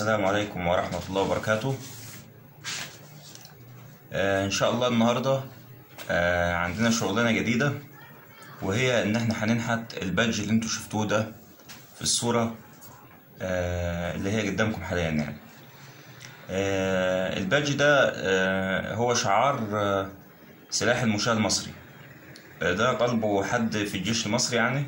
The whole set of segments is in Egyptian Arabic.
السلام عليكم ورحمة الله وبركاته آه إن شاء الله النهاردة آه عندنا شغلانة جديدة وهي إن إحنا هننحت البادج اللي انتوا شفتوه ده في الصورة آه اللي هي قدامكم حاليا يعني آه البادج ده آه هو شعار آه سلاح المشاة المصري آه ده طلبه حد في الجيش المصري يعني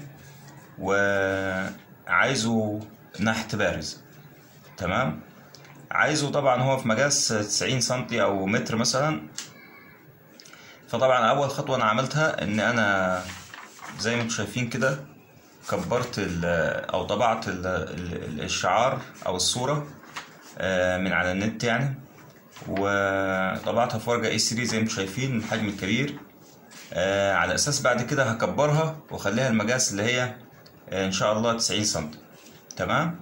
وعايزه نحت بارز تمام عايزه طبعا هو في مقاس 90 سنتي او متر مثلا فطبعا اول خطوه انا عملتها ان انا زي ما انتم شايفين كده كبرت ال او طبعت ال ال الشعار او الصوره من على النت يعني وطبعتها في ورقه اي 3 زي ما انتم شايفين الحجم الكبير على اساس بعد كده هكبرها واخليها المقاس اللي هي ان شاء الله 90 سم تمام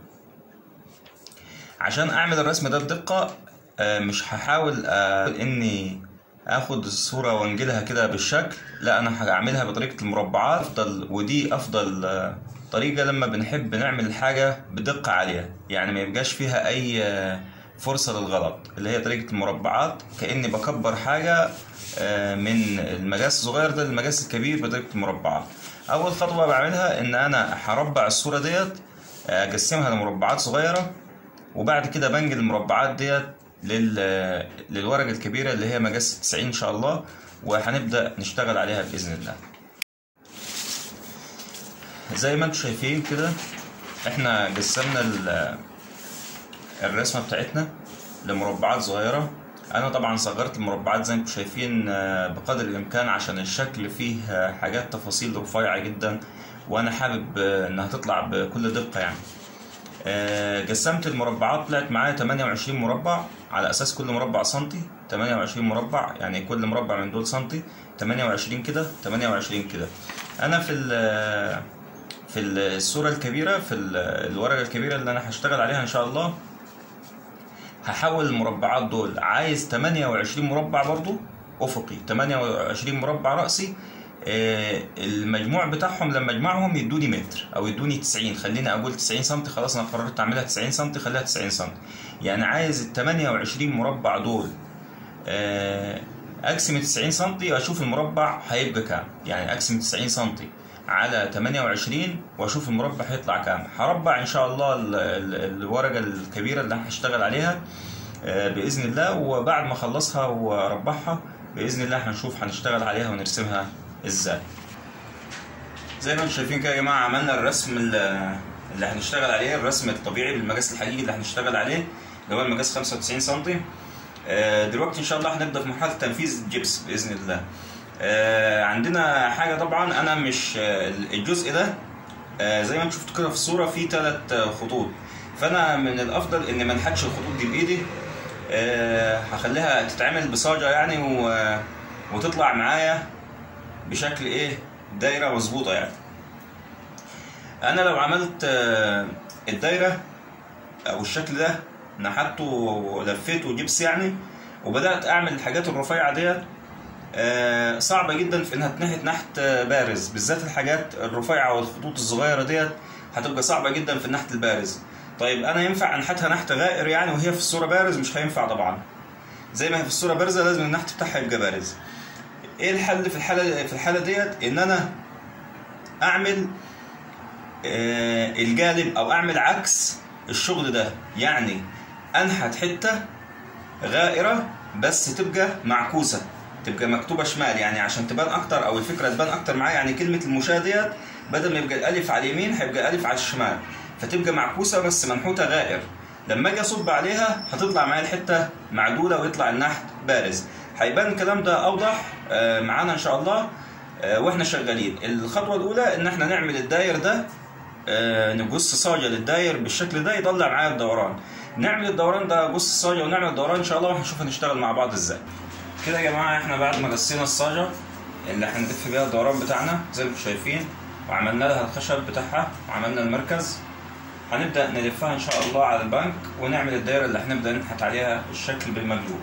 عشان اعمل الرسم ده بدقة مش هحاول اني اخد الصورة وانجلها كده بالشكل لا انا هعملها بطريقة المربعات افضل ودي افضل طريقة لما بنحب نعمل حاجة بدقة عالية يعني ما يبقاش فيها اي فرصة للغلط اللي هي طريقة المربعات كأني بكبر حاجة من المقاس الصغير ده للمقاس الكبير بطريقة المربعات اول خطوة بعملها ان انا هربع الصورة ديت اقسمها لمربعات صغيرة وبعد كده بنقل المربعات ديت لل... للورقة الكبيرة اللي هي مقاس 90 إن شاء الله وهنبدأ نشتغل عليها بإذن الله زي ما انتم شايفين كده احنا قسمنا ال... الرسمة بتاعتنا لمربعات صغيرة أنا طبعا صغرت المربعات زي ما انتم شايفين بقدر الإمكان عشان الشكل فيه حاجات تفاصيل رفيعة جدا وأنا حابب إنها تطلع بكل دقة يعني قسمت المربعات طلعت معايا 28 مربع على اساس كل مربع سنتي 28 مربع يعني كل مربع من دول سنتي 28 كده 28 كده انا في في الصوره الكبيره في الورقه الكبيره اللي انا هشتغل عليها ان شاء الله هحول المربعات دول عايز 28 مربع برضو افقي 28 مربع راسي المجموع بتاعهم لما اجمعهم يدوني متر او يدوني 90 خليني اقول 90 سم خلاص انا قررت اعملها 90 سم خليها 90 سم يعني عايز ال 28 مربع دول اقسم 90 سم واشوف المربع هيبقى كام يعني اقسم 90 سم على 28 واشوف المربع هيطلع كام هربع ان شاء الله الورقه الكبيره اللي هشتغل عليها باذن الله وبعد ما اخلصها واربعها باذن الله هنشوف هنشتغل عليها ونرسمها ازاي زي ما انتم شايفين كده يا جماعه عملنا الرسم اللي هنشتغل عليه الرسم الطبيعي بالمقاس الحقيقي اللي هنشتغل عليه اللي هو المقاس 95 سم دلوقتي ان شاء الله هنبدا في مرحله تنفيذ الجبس باذن الله عندنا حاجه طبعا انا مش الجزء ده زي ما انتم شفتوا كده في الصوره فيه ثلاث خطوط فانا من الافضل ان ما انحتش الخطوط دي بايدي هخليها تتعمل بصاجه يعني وتطلع معايا بشكل ايه دايره مظبوطه يعني انا لو عملت الدايره او الشكل ده نحته ولفيته جبس يعني وبدات اعمل الحاجات الرفيعه ديت صعبه جدا في انها تنحت نحت بارز بالذات الحاجات الرفيعه والخطوط الصغيره ديت هتبقى صعبه جدا في النحت البارز طيب انا ينفع انحتها نحت غائر يعني وهي في الصوره بارز مش هينفع طبعا زي ما هي في الصوره بارزه لازم النحت بتاعها يبقى بارز ايه الحل في الحاله في الحاله ديت ان انا اعمل آه الجانب او اعمل عكس الشغل ده يعني انحت حته غائره بس تبقى معكوسه تبقى مكتوبه شمال يعني عشان تبان اكتر او الفكره تبان اكتر معايا يعني كلمه المشاه ديت بدل ما يبقى الالف على اليمين هيبقى الف على الشمال فتبقى معكوسه بس منحوته غائر لما اجي اصب عليها هتطلع معايا الحته معدوله ويطلع النحت بارز هيبان الكلام ده اوضح معانا ان شاء الله واحنا شغالين الخطوه الاولى ان احنا نعمل الداير ده نقص صاجه للداير بالشكل ده يطلع معايا الدوران نعمل الدوران ده قص الصاجه ونعمل الدوران ان شاء الله وهنشوف هنشتغل مع بعض ازاي كده يا جماعه احنا بعد ما قصينا الصاجه اللي هنلف بيها الدوران بتاعنا زي ما انتم شايفين وعملنا لها الخشب بتاعها وعملنا المركز هنبدا نلفها ان شاء الله على البنك ونعمل الدايره اللي هنبدا ننحت عليها الشكل بالمقلوب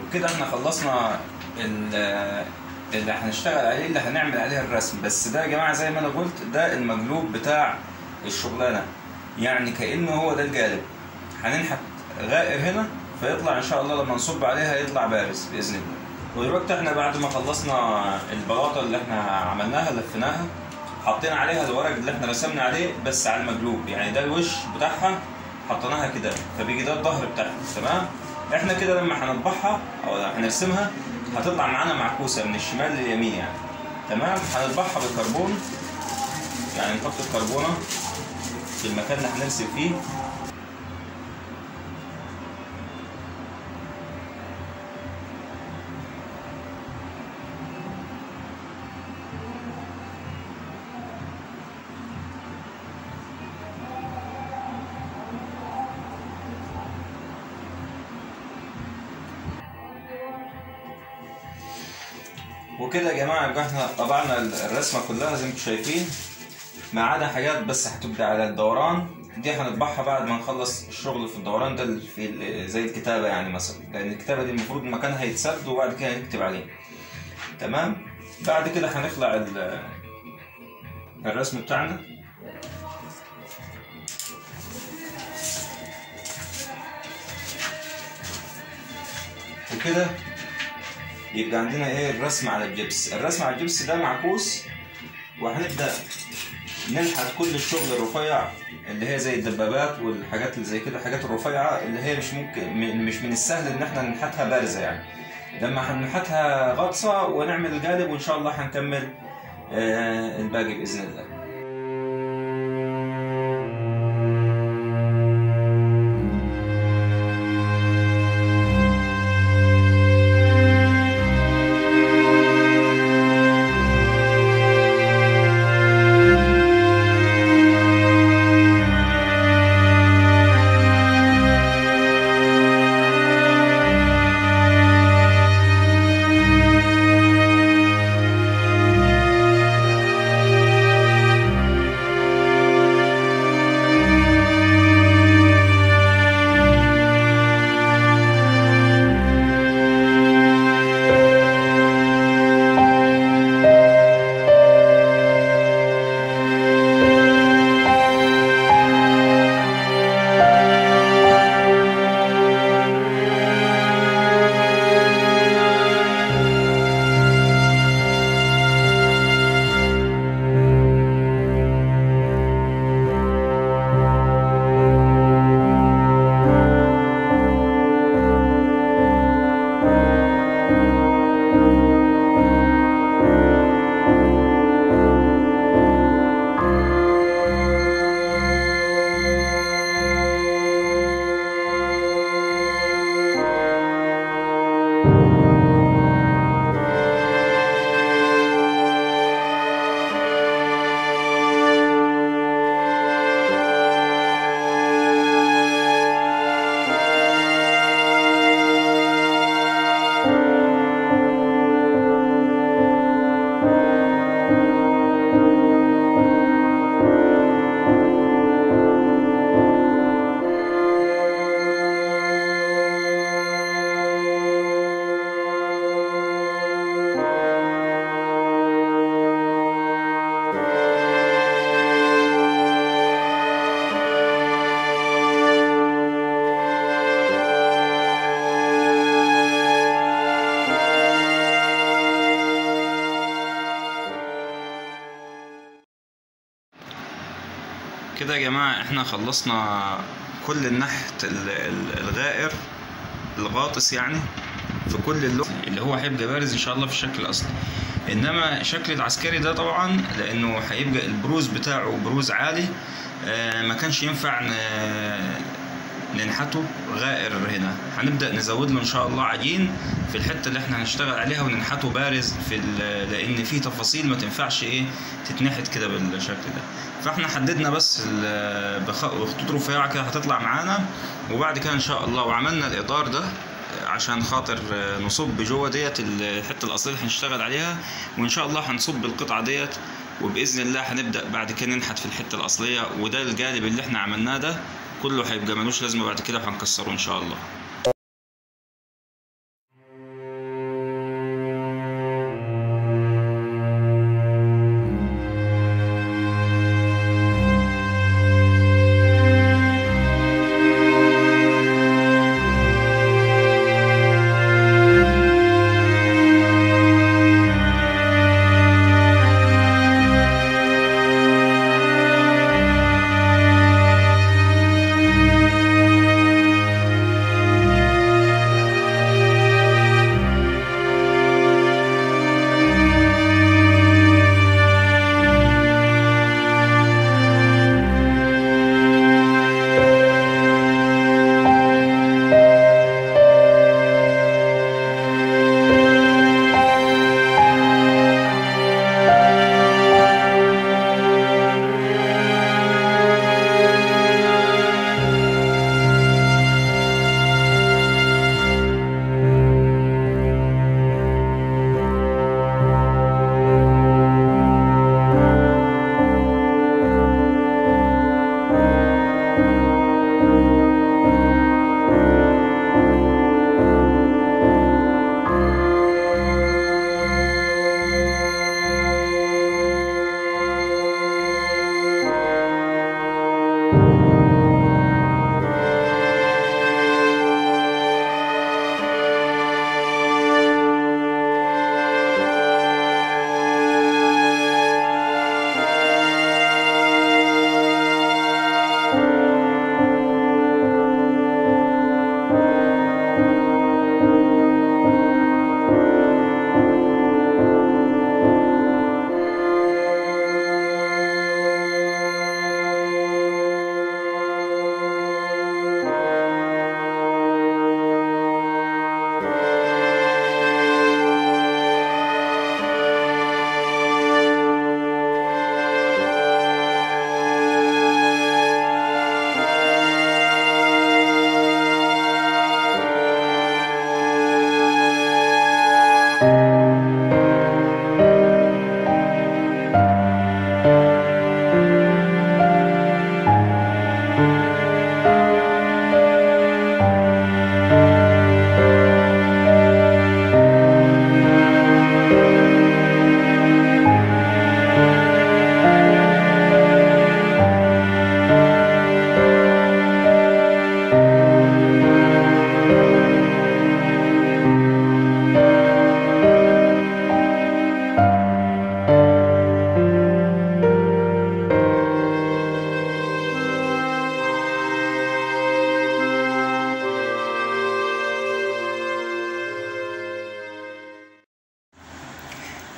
وبكده احنا خلصنا ال- اللي هنشتغل عليه اللي هنعمل عليه الرسم بس ده يا جماعه زي ما انا قلت ده المقلوب بتاع الشغلانه يعني كانه هو ده الجالب هننحت غائر هنا فيطلع ان شاء الله لما نصب عليها يطلع بارز باذن الله ودلوقتي احنا بعد ما خلصنا البلاطه اللي احنا عملناها لفيناها حطينا عليها الورق اللي احنا رسمنا عليه بس على المقلوب يعني ده الوش بتاعها حطيناها كده فبيجي ده الظهر بتاعها تمام احنا كده لما هنطبعها او هنرسمها هتطلع معانا معكوسه من الشمال لليمين يعني تمام هنطبعها بالكربون يعني نحط الكربونه في المكان اللي هنرسم فيه وكده يا جماعه يبقى احنا طبعنا الرسمه كلها زي ما انتم شايفين ما عدا حاجات بس هتبقى على الدوران دي هنطبعها بعد ما نخلص الشغل في الدوران ده في ال- زي الكتابه يعني مثلا لان الكتابه دي المفروض مكانها يتسد وبعد كده نكتب عليه تمام بعد كده هنخلع ال- الرسم بتاعنا وكده يبقى عندنا ايه الرسم على الجبس الرسم على الجبس ده معكوس وهنبدا نلحق كل الشغل الرفيع اللي هي زي الدبابات والحاجات اللي زي كده الحاجات الرفيعه اللي هي مش ممكن م- مش من السهل ان احنا ننحتها بارزه يعني لما هننحتها غطسه ونعمل الجانب وان شاء الله هنكمل آه، الباقي باذن الله كده يا جماعة احنا خلصنا كل النحت ال- ال- الغائر الغاطس يعني في كل اللون اللي هو هيبقى بارز ان شاء الله في الشكل الاصلي انما الشكل العسكري ده طبعا لانه هيبقى البروز بتاعه بروز عالي آه، ما كانش ينفع ن- ننحته غائر هنا هنبدا نزود له ان شاء الله عجين في الحته اللي احنا هنشتغل عليها وننحته بارز في ال- لان في تفاصيل ما تنفعش ايه تتنحت كده بالشكل ده فاحنا حددنا بس ال- بخ- خطوط رفيعه كده هتطلع معانا وبعد كده ان شاء الله وعملنا الاطار ده عشان خاطر نصب جوه ديت الحته الاصليه اللي هنشتغل عليها وان شاء الله هنصب القطعه ديت وباذن الله هنبدا بعد كده ننحت في الحته الاصليه وده الجانب اللي احنا عملناه ده كله هيبقى ملوش لازمه بعد كده وهنكسره ان شاء الله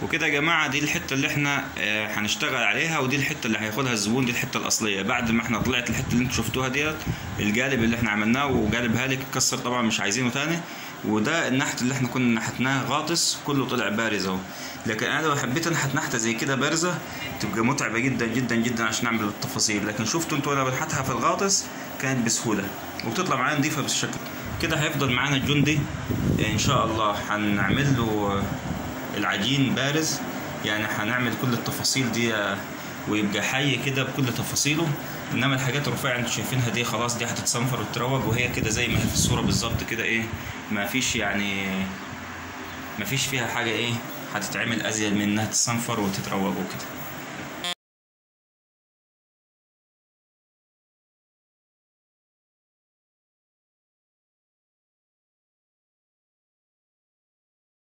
وكده يا جماعه دي الحته اللي احنا آه، هنشتغل عليها ودي الحته اللي هياخدها الزبون دي الحته الاصليه بعد ما احنا طلعت الحته اللي انتوا شفتوها ديت الجالب اللي احنا عملناه وجالب هالك اتكسر طبعا مش عايزينه تاني وده النحت اللي احنا كنا نحتناه غاطس كله طلع بارز اهو لكن انا لو حبيت انحت نحته زي كده بارزه تبقى متعبه جدا جدا جدا عشان اعمل التفاصيل لكن شفتوا انتوا انا بنحتها في الغاطس كانت بسهوله وبتطلع معايا نظيفه بالشكل كده هيفضل معانا الجندي ان شاء الله هنعمل له العجين بارز يعني هنعمل كل التفاصيل دي ويبقى حي كده بكل تفاصيله انما الحاجات الرفيعه انتوا شايفينها دي خلاص دي هتتصنفر وتتروج وهي كده زي ما هي في الصوره بالظبط كده ايه ما فيش يعني ما فيش فيها حاجه ايه هتتعمل ازيد من انها تتصنفر وتتروج وكده